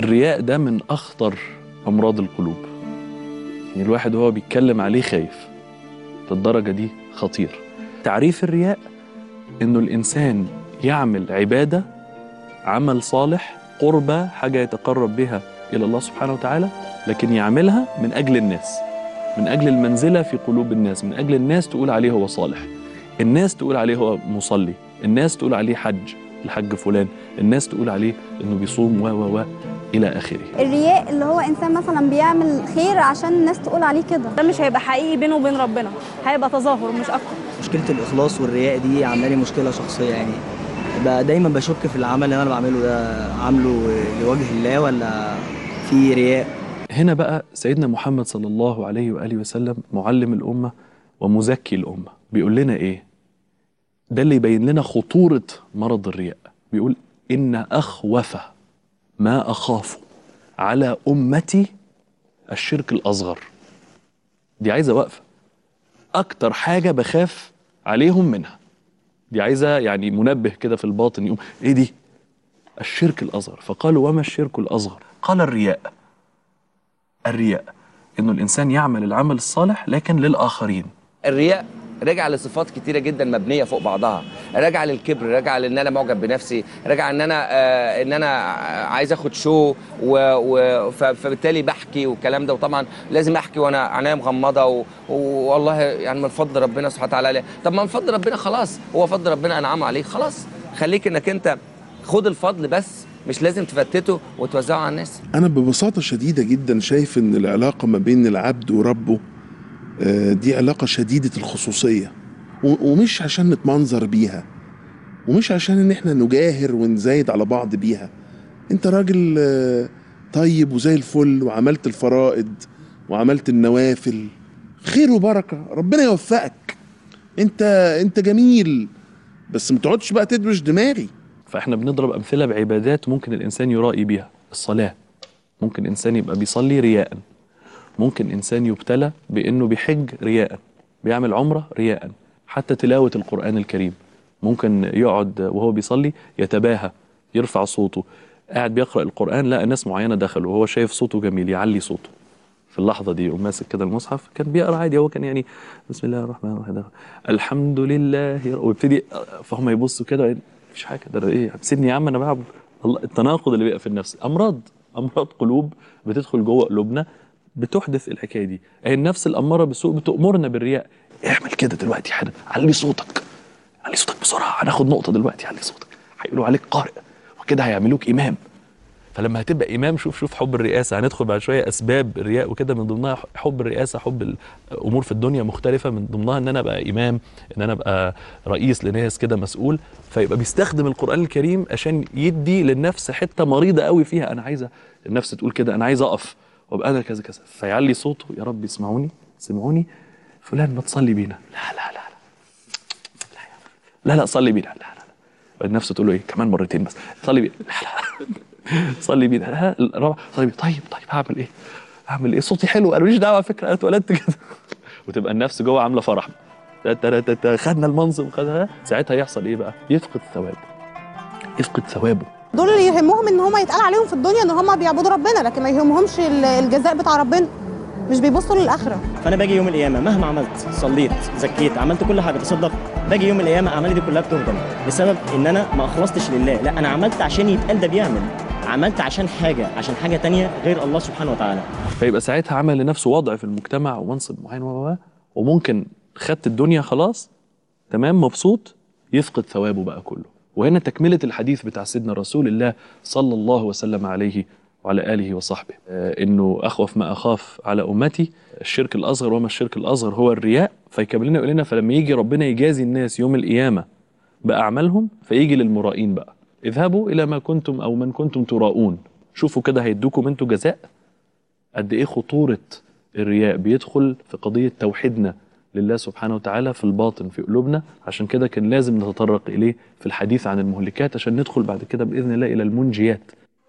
الرياء ده من أخطر أمراض القلوب يعني الواحد وهو بيتكلم عليه خايف للدرجة دي خطير تعريف الرياء إنه الإنسان يعمل عبادة عمل صالح قربة حاجة يتقرب بها إلى الله سبحانه وتعالى لكن يعملها من أجل الناس من أجل المنزلة في قلوب الناس من أجل الناس تقول عليه هو صالح الناس تقول عليه هو مصلي الناس تقول عليه حج الحج فلان الناس تقول عليه إنه بيصوم و و و إلى آخره الرياء اللي هو انسان مثلا بيعمل خير عشان الناس تقول عليه كده ده مش هيبقى حقيقي بينه وبين ربنا هيبقى تظاهر مش اكتر مشكله الاخلاص والرياء دي عامله لي مشكله شخصيه يعني بقى دايما بشك في العمل اللي انا بعمله ده عامله لوجه الله ولا في رياء هنا بقى سيدنا محمد صلى الله عليه وآله وسلم معلم الأمة ومزكي الأمة بيقول لنا إيه ده اللي يبين لنا خطورة مرض الرياء بيقول إن أخوف ما أخاف على أمتي الشرك الأصغر دي عايزة وقفة أكتر حاجة بخاف عليهم منها دي عايزة يعني منبه كده في الباطن يقوم إيه دي الشرك الأصغر فقالوا وما الشرك الأصغر قال الرياء الرياء انه الانسان يعمل العمل الصالح لكن للاخرين الرياء راجع لصفات كتيرة جدا مبنية فوق بعضها راجع للكبر راجع لان انا معجب بنفسي راجع ان انا آه ان انا عايز اخد شو و و ف- فبالتالي بحكي والكلام ده وطبعا لازم احكي وانا عينيا مغمضه و- والله يعني من فضل ربنا سبحانه وتعالى عليه طب ما من فضل ربنا خلاص هو فضل ربنا انعم عليك خلاص خليك انك انت خد الفضل بس مش لازم تفتته وتوزعه على الناس أنا ببساطة شديدة جدا شايف إن العلاقة ما بين العبد وربه آه، دي علاقة شديدة الخصوصية و- ومش عشان نتمنظر بيها ومش عشان إن إحنا نجاهر ونزايد على بعض بيها أنت راجل آه، طيب وزي الفل وعملت الفرائض وعملت النوافل خير وبركة ربنا يوفقك أنت أنت جميل بس ما تقعدش بقى تدوش دماغي فاحنا بنضرب امثله بعبادات ممكن الانسان يرائي بيها الصلاه ممكن انسان يبقى بيصلي رياء ممكن انسان يبتلى بانه بيحج رياء بيعمل عمره رياء حتى تلاوه القران الكريم ممكن يقعد وهو بيصلي يتباهى يرفع صوته قاعد بيقرا القران لقى ناس معينه دخلوا وهو شايف صوته جميل يعلي صوته في اللحظه دي يقوم ماسك كده المصحف كان بيقرا عادي هو كان يعني بسم الله الرحمن الرحيم الحمد لله رب- ويبتدي فهم يبصوا كده مفيش حاجه ده ايه سيبني يا عم انا بعبد الله التناقض اللي بيبقى في النفس امراض امراض قلوب بتدخل جوه قلوبنا بتحدث الحكايه دي هي النفس الاماره بالسوء بتامرنا بالرياء اعمل كده دلوقتي حالا علي صوتك علي صوتك بسرعه هناخد نقطه دلوقتي علي صوتك هيقولوا عليك قارئ وكده هيعملوك امام فلما هتبقى امام شوف شوف حب الرئاسه هندخل بعد شويه اسباب الرياء وكده من ضمنها حب الرئاسه حب الامور في الدنيا مختلفه من ضمنها ان انا ابقى امام ان انا ابقى رئيس لناس كده مسؤول فيبقى بيستخدم القران الكريم عشان يدي للنفس حته مريضه قوي فيها انا عايزه النفس تقول كده انا عايز اقف وابقى انا كذا كذا فيعلي صوته يا رب يسمعوني سمعوني فلان ما تصلي بينا لا لا لا لا لا لا صلي بينا لا لا لا النفس تقول له ايه كمان مرتين بس صلي بينا لا لا صلي بينا لا الرابع صلي بينا طيب طيب هعمل ايه؟ هعمل ايه؟ صوتي حلو انا ماليش دعوه على فكره انا اتولدت كده وتبقى النفس جوه عامله فرح تا- تا- تا- تا- خدنا المنصب خدها ساعتها يحصل ايه بقى؟ يفقد ثوابه يفقد ثوابه دول اللي يهمهم ان هم يتقال عليهم في الدنيا ان هم بيعبدوا ربنا لكن ما يهمهمش ال- الجزاء بتاع ربنا مش بيبصوا للاخره فانا باجي يوم القيامه مهما عملت صليت زكيت عملت كل حاجه تصدقت باجي يوم القيامه اعمالي دي كلها بتهدم بسبب ان انا ما اخلصتش لله لا انا عملت عشان يتقال ده بيعمل عملت عشان حاجه عشان حاجه تانية غير الله سبحانه وتعالى فيبقى ساعتها عمل لنفسه وضع في المجتمع ومنصب معين و و- و- وممكن خدت الدنيا خلاص تمام مبسوط يفقد ثوابه بقى كله وهنا تكملة الحديث بتاع سيدنا رسول الله صلى الله وسلم عليه وعلى آله وصحبه آه إنه أخوف ما أخاف على أمتي الشرك الأصغر وما الشرك الأصغر هو الرياء فيكمل لنا يقول لنا فلما يجي ربنا يجازي الناس يوم القيامة بأعمالهم فيجي للمرائين بقى اذهبوا إلى ما كنتم أو من كنتم تراؤون شوفوا كده هيدوكم انتوا جزاء قد ايه خطورة الرياء بيدخل في قضية توحيدنا لله سبحانه وتعالى في الباطن في قلوبنا عشان كده كان لازم نتطرق إليه في الحديث عن المهلكات عشان ندخل بعد كده بإذن الله إلى المنجيات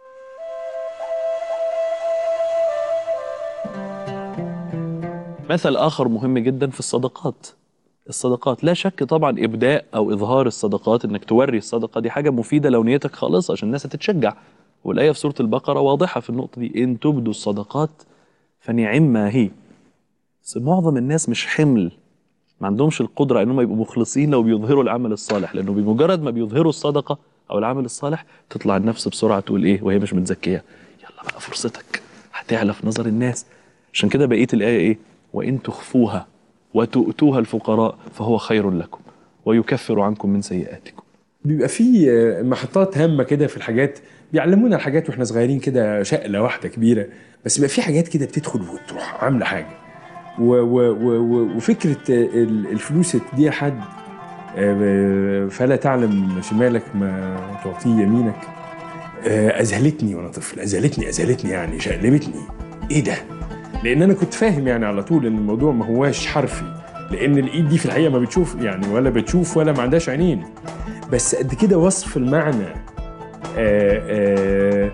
مثل آخر مهم جدا في الصدقات الصدقات لا شك طبعا إبداء أو إظهار الصدقات إنك توري الصدقة دي حاجة مفيدة لو نيتك خالصة عشان الناس هتتشجع والآية في سورة البقرة واضحة في النقطة دي إن تبدوا الصدقات فنعم ما هي بس معظم الناس مش حمل ما عندهمش القدرة إنهم يبقوا مخلصين لو بيظهروا العمل الصالح لأنه بمجرد ما بيظهروا الصدقة أو العمل الصالح تطلع النفس بسرعة تقول إيه وهي مش متزكية يلا بقى فرصتك هتعلى في نظر الناس عشان كده بقية الآية إيه وإن تخفوها وتؤتوها الفقراء فهو خير لكم ويكفر عنكم من سيئاتكم بيبقى في آه، محطات هامه كده في الحاجات بيعلمونا الحاجات واحنا صغيرين كده شقله واحده كبيره بس بيبقى في حاجات كده بتدخل وتروح عامله حاجه و و و و وفكره آه، ال- الفلوس اللي تديها حد آه، فلا تعلم شمالك ما تعطيه يمينك آه، اذهلتني وانا طفل اذهلتني اذهلتني يعني شقلبتني ايه ده؟ لان انا كنت فاهم يعني على طول ان الموضوع ما هواش حرفي لان الايد دي في الحقيقه ما بتشوف يعني ولا بتشوف ولا ما عندهاش عينين بس قد كده وصف المعنى آه، آه،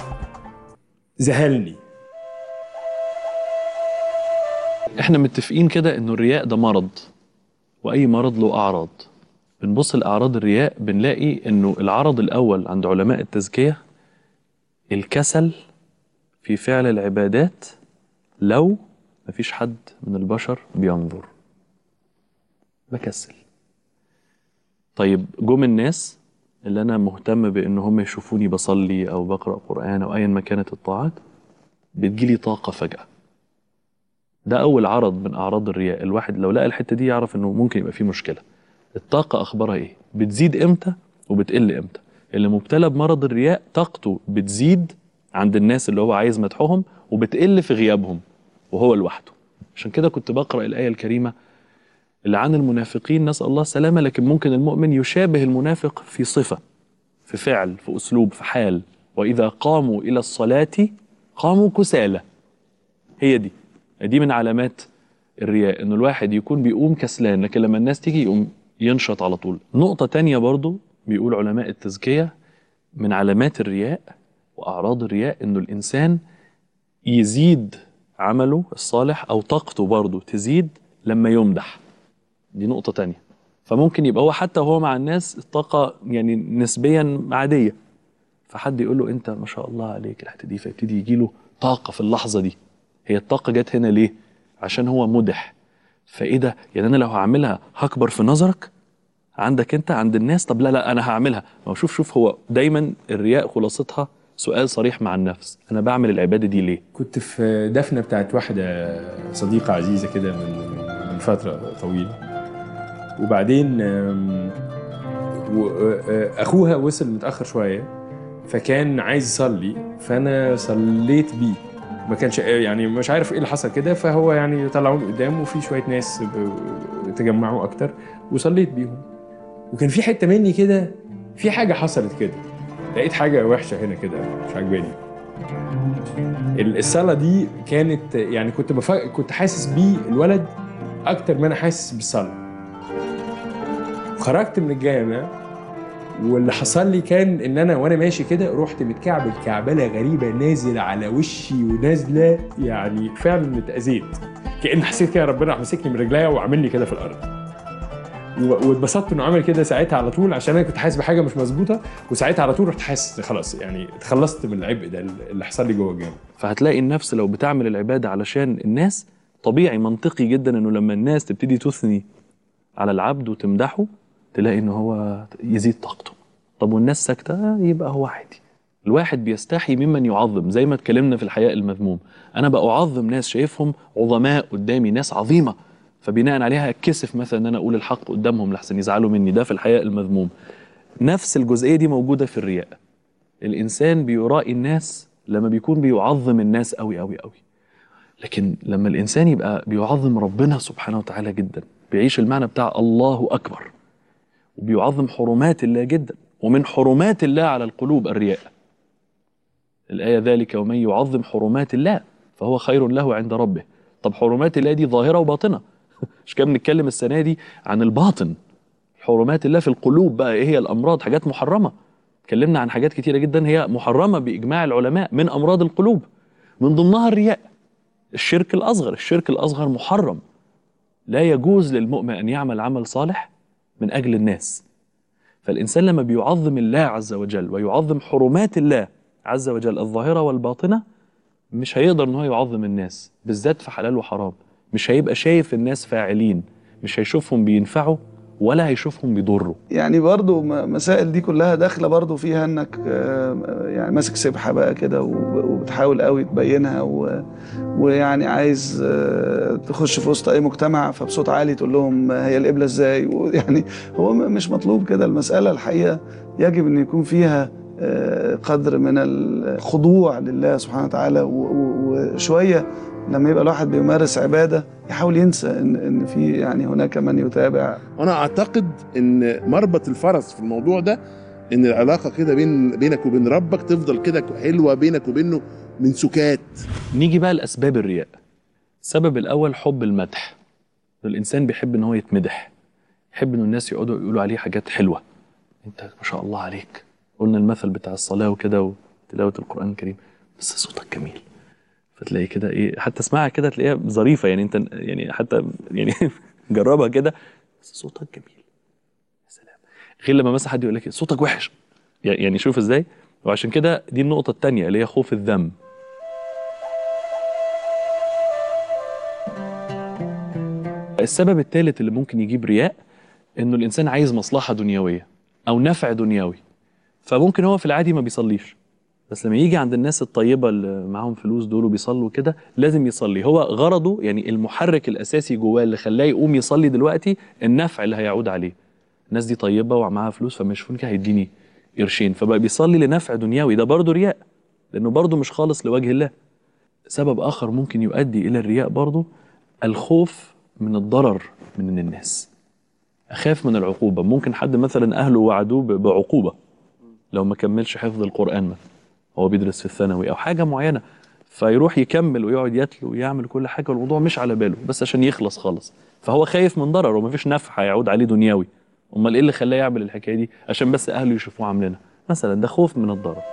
ذهلني احنا متفقين كده انه الرياء ده مرض واي مرض له اعراض بنبص لاعراض الرياء بنلاقي انه العرض الاول عند علماء التزكيه الكسل في فعل العبادات لو مفيش حد من البشر بينظر بكسل طيب جم الناس اللي انا مهتم بان هم يشوفوني بصلي او بقرا قران او ايا ما كانت الطاعات بتجيلي طاقه فجاه ده أول عرض من أعراض الرياء الواحد لو لقى الحتة دي يعرف إنه ممكن يبقى فيه مشكلة الطاقة أخبارها إيه؟ بتزيد إمتى وبتقل إمتى؟ اللي مبتلى بمرض الرياء طاقته بتزيد عند الناس اللي هو عايز مدحهم وبتقل في غيابهم وهو لوحده عشان كده كنت بقرأ الآية الكريمة اللي عن المنافقين نسأل الله السلامة لكن ممكن المؤمن يشابه المنافق في صفة في فعل في أسلوب في حال وإذا قاموا إلى الصلاة قاموا كسالى هي دي دي من علامات الرياء انه الواحد يكون بيقوم كسلان لكن لما الناس تيجي يقوم ينشط على طول نقطة تانية برضو بيقول علماء التزكية من علامات الرياء وأعراض الرياء انه الإنسان يزيد عمله الصالح أو طاقته برضو تزيد لما يمدح دي نقطة تانية فممكن يبقى هو حتى وهو مع الناس الطاقة يعني نسبيا عادية فحد يقول له انت ما شاء الله عليك الحته دي فيبتدي يجي له طاقه في اللحظه دي هي الطاقه جت هنا ليه عشان هو مدح فايه ده يعني انا لو هعملها هكبر في نظرك عندك انت عند الناس طب لا لا انا هعملها ما هو شوف شوف هو دايما الرياء خلاصتها سؤال صريح مع النفس انا بعمل العباده دي ليه كنت في دفنه بتاعت واحده صديقه عزيزه كده من من فتره طويله وبعدين آم، و- آه، اخوها وصل متاخر شويه فكان عايز يصلي فانا صليت بيه ما كانش يعني مش عارف ايه اللي حصل كده فهو يعني طلعوني قدام وفي شويه ناس ب- تجمعوا اكتر وصليت بيهم وكان في حته مني كده في حاجه حصلت كده لقيت حاجه وحشه هنا كده مش عجباني الصلاة دي كانت يعني كنت بف... كنت حاسس بيه الولد أكتر ما أنا حاسس بالصلاة. خرجت من الجامع واللي حصل لي كان إن أنا وأنا ماشي كده رحت متكعبل كعبلة غريبة نازل على وشي ونازلة يعني فعلا اتأذيت. كأن حسيت كده ربنا راح ماسكني من رجليا وعامل لي كده في الأرض. و- واتبسطت انه عمل كده ساعتها على طول عشان انا كنت حاسس بحاجه مش مظبوطه وساعتها على طول رحت حاسس خلاص يعني اتخلصت من العبء ده اللي حصل لي جوه الجامع. فهتلاقي النفس لو بتعمل العبادة علشان الناس طبيعي منطقي جدا انه لما الناس تبتدي تثني على العبد وتمدحه تلاقي ان هو يزيد طاقته طب والناس ساكتة يبقى هو عادي الواحد بيستحي ممن يعظم زي ما اتكلمنا في الحياء المذموم انا بأعظم ناس شايفهم عظماء قدامي ناس عظيمة فبناء عليها اتكسف مثلا ان انا اقول الحق قدامهم لحسن يزعلوا مني ده في الحياء المذموم نفس الجزئية دي موجودة في الرياء الانسان بيرائي الناس لما بيكون بيعظم الناس قوي قوي قوي لكن لما الانسان يبقى بيعظم ربنا سبحانه وتعالى جدا بيعيش المعنى بتاع الله اكبر وبيعظم حرمات الله جدا ومن حرمات الله على القلوب الرياء الآية ذلك ومن يعظم حرمات الله فهو خير له عند ربه طب حرمات الله دي ظاهرة وباطنة مش كده بنتكلم السنة دي عن الباطن حرمات الله في القلوب بقى ايه هي الأمراض حاجات محرمة اتكلمنا عن حاجات كتيرة جدا هي محرمة بإجماع العلماء من أمراض القلوب من ضمنها الرياء الشرك الأصغر الشرك الأصغر محرم لا يجوز للمؤمن أن يعمل عمل صالح من أجل الناس فالإنسان لما بيعظم الله عز وجل ويعظم حرمات الله عز وجل الظاهرة والباطنة مش هيقدر ان هو يعظم الناس بالذات في حلال وحرام مش هيبقى شايف الناس فاعلين مش هيشوفهم بينفعوا ولا هيشوفهم بيضروا يعني برضو م- مسائل دي كلها داخله برضو فيها انك آه، يعني ماسك سبحه بقى كده وب- وبتحاول قوي تبينها و- ويعني عايز آه، تخش في وسط اي مجتمع فبصوت عالي تقول لهم هي القبله ازاي ويعني هو م- مش مطلوب كده المساله الحقيقه يجب ان يكون فيها آه، قدر من الخضوع لله سبحانه وتعالى و- و- وشويه لما يبقى الواحد بيمارس عباده يحاول ينسى ان ان في يعني هناك من يتابع انا اعتقد ان مربط الفرس في الموضوع ده ان العلاقه كده بين بينك وبين ربك تفضل كده حلوه بينك وبينه من سكات نيجي بقى لأسباب الرياء السبب الأول حب المدح الإنسان بيحب إن هو يتمدح يحب إن الناس يقعدوا يقولوا عليه حاجات حلوة أنت ما شاء الله عليك قلنا المثل بتاع الصلاة وكده وتلاوة القرآن الكريم بس صوتك جميل فتلاقي كده إيه حتى اسمعها كده تلاقيها ظريفة يعني أنت يعني حتى يعني جربها كده بس صوتك جميل يا سلام غير لما مثلا حد يقول لك صوتك وحش يعني شوف ازاي وعشان كده دي النقطة التانية اللي هي خوف الذم السبب الثالث اللي ممكن يجيب رياء انه الانسان عايز مصلحه دنيويه او نفع دنيوي فممكن هو في العادي ما بيصليش بس لما يجي عند الناس الطيبه اللي معاهم فلوس دول وبيصلوا كده لازم يصلي هو غرضه يعني المحرك الاساسي جواه اللي خلاه يقوم يصلي دلوقتي النفع اللي هيعود عليه الناس دي طيبه ومعاها فلوس فمش فممكن هيديني قرشين فبقى بيصلي لنفع دنيوي ده برضه رياء لانه برضه مش خالص لوجه الله سبب اخر ممكن يؤدي الى الرياء برضه الخوف من الضرر من الناس اخاف من العقوبه ممكن حد مثلا اهله وعدوه ب- بعقوبه لو ما كملش حفظ القران مثلا هو بيدرس في الثانوي او حاجه معينه فيروح يكمل ويقعد يتلو ويعمل كل حاجه والموضوع مش على باله بس عشان يخلص خالص فهو خايف من ضرر ومفيش نفع هيعود عليه دنيوي امال ايه اللي خلاه يعمل الحكايه دي عشان بس اهله يشوفوه عاملينها مثلا ده خوف من الضرر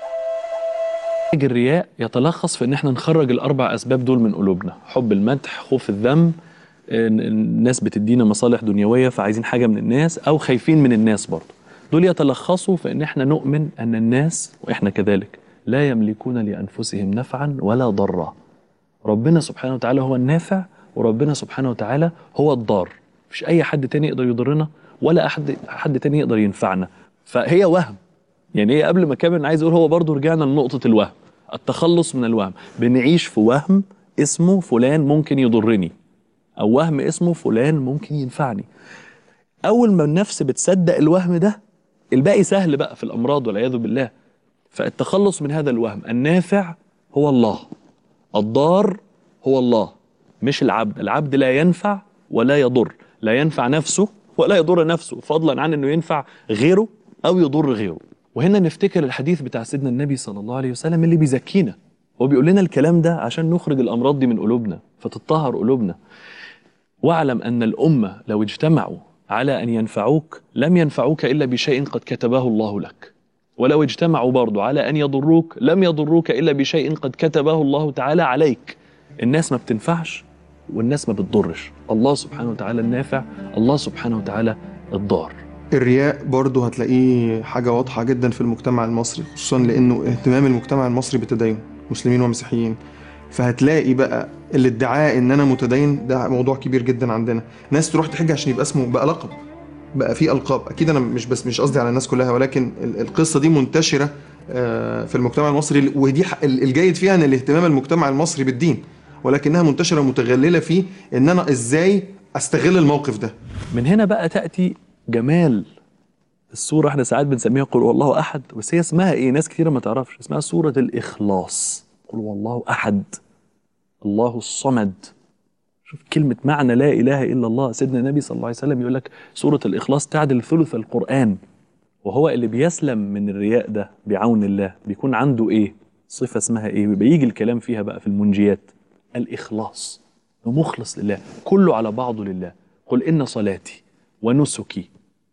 علاج الرياء يتلخص في ان احنا نخرج الاربع اسباب دول من قلوبنا حب المدح خوف الذم إن الناس بتدينا مصالح دنيويه فعايزين حاجه من الناس او خايفين من الناس برضه دول يتلخصوا في ان احنا نؤمن ان الناس واحنا كذلك لا يملكون لانفسهم نفعا ولا ضرا ربنا سبحانه وتعالى هو النافع وربنا سبحانه وتعالى هو الضار مفيش اي حد تاني يقدر يضرنا ولا احد حد تاني يقدر ينفعنا فهي وهم يعني ايه قبل ما اكمل عايز اقول هو برضو رجعنا لنقطه الوهم التخلص من الوهم بنعيش في وهم اسمه فلان ممكن يضرني او وهم اسمه فلان ممكن ينفعني اول ما النفس بتصدق الوهم ده الباقي سهل بقى في الامراض والعياذ بالله فالتخلص من هذا الوهم النافع هو الله الضار هو الله مش العبد العبد لا ينفع ولا يضر لا ينفع نفسه ولا يضر نفسه فضلا عن انه ينفع غيره او يضر غيره وهنا نفتكر الحديث بتاع سيدنا النبي صلى الله عليه وسلم اللي بيزكينا هو بيقول لنا الكلام ده عشان نخرج الامراض دي من قلوبنا فتطهر قلوبنا واعلم ان الامه لو اجتمعوا على ان ينفعوك لم ينفعوك الا بشيء قد كتبه الله لك ولو اجتمعوا برضو على ان يضروك لم يضروك الا بشيء قد كتبه الله تعالى عليك الناس ما بتنفعش والناس ما بتضرش الله سبحانه وتعالى النافع الله سبحانه وتعالى الضار الرياء برضه هتلاقيه حاجة واضحة جدا في المجتمع المصري خصوصا لأنه اهتمام المجتمع المصري بالتدين مسلمين ومسيحيين فهتلاقي بقى الادعاء ان انا متدين ده موضوع كبير جدا عندنا ناس تروح تحج عشان يبقى اسمه بقى لقب بقى في القاب اكيد انا مش بس مش قصدي على الناس كلها ولكن ال- القصه دي منتشره آه، في المجتمع المصري ودي ح- ال- الجيد فيها ان الاهتمام المجتمع المصري بالدين ولكنها منتشره متغلله في ان انا ازاي استغل الموقف ده من هنا بقى تأتي جمال السورة احنا ساعات بنسميها قل هو الله أحد بس هي اسمها ايه ناس كتيرة ما تعرفش اسمها سورة الإخلاص قل هو الله أحد الله الصمد شوف كلمة معنى لا إله إلا الله سيدنا النبي صلى الله عليه وسلم يقول لك سورة الإخلاص تعدل ثلث القرآن وهو اللي بيسلم من الرياء ده بعون الله بيكون عنده ايه صفة اسمها ايه ويبقى يجي الكلام فيها بقى في المنجيات الإخلاص مخلص لله كله على بعضه لله قل إن صلاتي ونسكي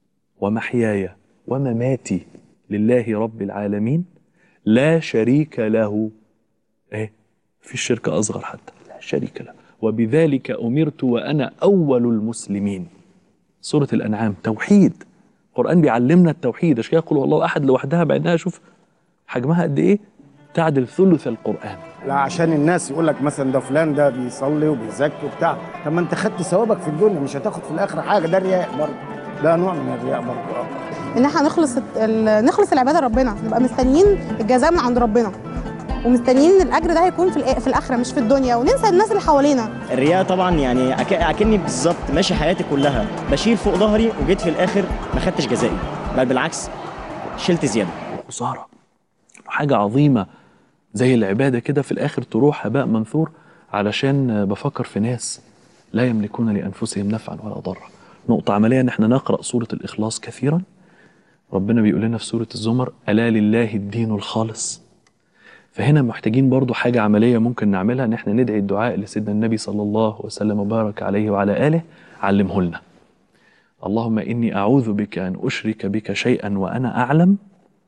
ومحياي ومماتي لله رب العالمين لا شريك له ايه في الشرك أصغر حتى لا شريك له وبذلك أمرت وأنا أول المسلمين سورة الأنعام توحيد القرآن بيعلمنا التوحيد عشان كده يقول الله أحد لوحدها بعدها شوف حجمها قد ايه تعدل ثلث القران لا عشان الناس يقول لك مثلا ده فلان ده بيصلي وبيزكي وبتاع طب ما انت خدت ثوابك في الدنيا مش هتاخد في الاخر حاجه ده رياء برضه ده نوع من الرياء برضه ان احنا نخلص ال- نخلص العباده لربنا نبقى مستنيين الجزاء من عند ربنا ومستنيين ان الاجر ده هيكون في الآ- في الاخره مش في الدنيا وننسى الناس اللي حوالينا الرياء طبعا يعني أك- اكني بالظبط ماشي حياتي كلها بشيل فوق ظهري وجيت في الاخر ما خدتش جزائي بل بالعكس شلت زياده خساره حاجه عظيمه زي العباده كده في الاخر تروح هباء منثور علشان بفكر في ناس لا يملكون لانفسهم نفعا ولا ضرا نقطه عمليه ان احنا نقرا سوره الاخلاص كثيرا ربنا بيقول لنا في سوره الزمر الا لله الدين الخالص فهنا محتاجين برضو حاجة عملية ممكن نعملها ان احنا ندعي الدعاء لسيدنا النبي صلى الله وسلم وبارك عليه وعلى آله علمه لنا اللهم إني أعوذ بك أن أشرك بك شيئا وأنا أعلم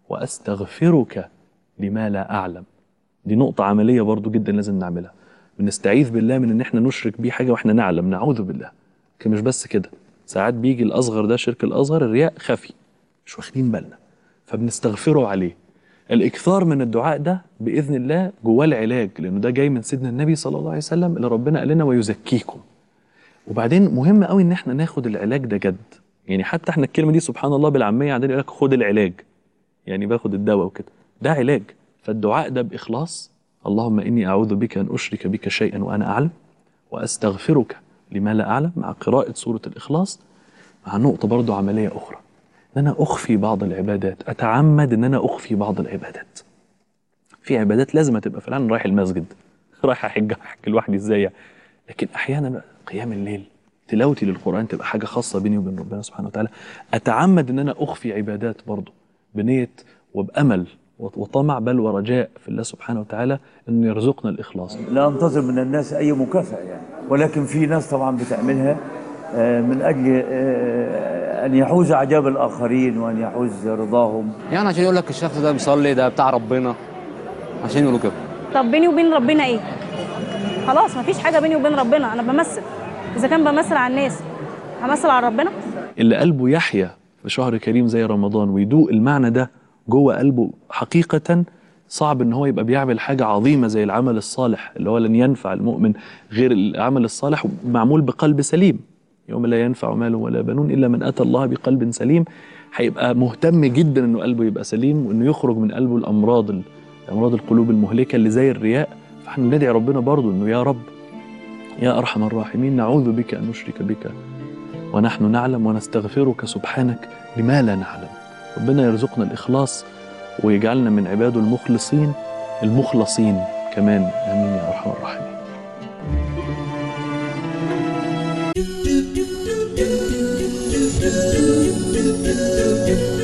وأستغفرك لما لا أعلم دي نقطة عملية برضو جدا لازم نعملها بنستعيذ بالله من ان احنا نشرك بيه حاجة واحنا نعلم نعوذ بالله لكن مش بس كده ساعات بيجي الأصغر ده شرك الأصغر الرياء خفي مش واخدين بالنا فبنستغفره عليه الاكثار من الدعاء ده باذن الله جواه العلاج لانه ده جاي من سيدنا النبي صلى الله عليه وسلم اللي ربنا قال لنا ويزكيكم وبعدين مهم قوي ان احنا ناخد العلاج ده جد يعني حتى احنا الكلمه دي سبحان الله بالعاميه عندنا يقول لك خد العلاج يعني باخد الدواء وكده ده علاج فالدعاء ده باخلاص اللهم اني اعوذ بك ان اشرك بك شيئا وانا اعلم واستغفرك لما لا اعلم مع قراءه سوره الاخلاص مع نقطه برضو عمليه اخرى ان انا اخفي بعض العبادات اتعمد ان انا اخفي بعض العبادات في عبادات لازم تبقى فعلا رايح المسجد رايح احج احج لوحدي ازاي يعني. لكن احيانا قيام الليل تلاوتي للقران تبقى حاجه خاصه بيني وبين ربنا سبحانه وتعالى اتعمد ان انا اخفي عبادات برضه بنيه وبامل وطمع بل ورجاء في الله سبحانه وتعالى انه يرزقنا الاخلاص لا انتظر من الناس اي مكافاه يعني ولكن في ناس طبعا بتعملها آه، من اجل آه، ان يحوز اعجاب الاخرين وان يحوز رضاهم يعني عشان يقول لك الشخص ده بيصلي ده بتاع ربنا عشان يقولوا كده طب بيني وبين ربنا ايه خلاص مفيش حاجه بيني وبين ربنا انا بمثل اذا كان بمثل على الناس همثل على ربنا اللي قلبه يحيا في شهر كريم زي رمضان ويدوق المعنى ده جوه قلبه حقيقة صعب ان هو يبقى بيعمل حاجة عظيمة زي العمل الصالح اللي هو لن ينفع المؤمن غير العمل الصالح معمول بقلب سليم يوم لا ينفع مال ولا بنون الا من اتى الله بقلب سليم هيبقى مهتم جدا انه قلبه يبقى سليم وانه يخرج من قلبه الامراض امراض القلوب المهلكة اللي زي الرياء فاحنا بندعي ربنا برضه انه يا رب يا ارحم الراحمين نعوذ بك ان نشرك بك ونحن نعلم ونستغفرك سبحانك لما لا نعلم ربنا يرزقنا الإخلاص ويجعلنا من عباده المخلصين المخلصين كمان آمين يا أرحم الراحمين Thank you.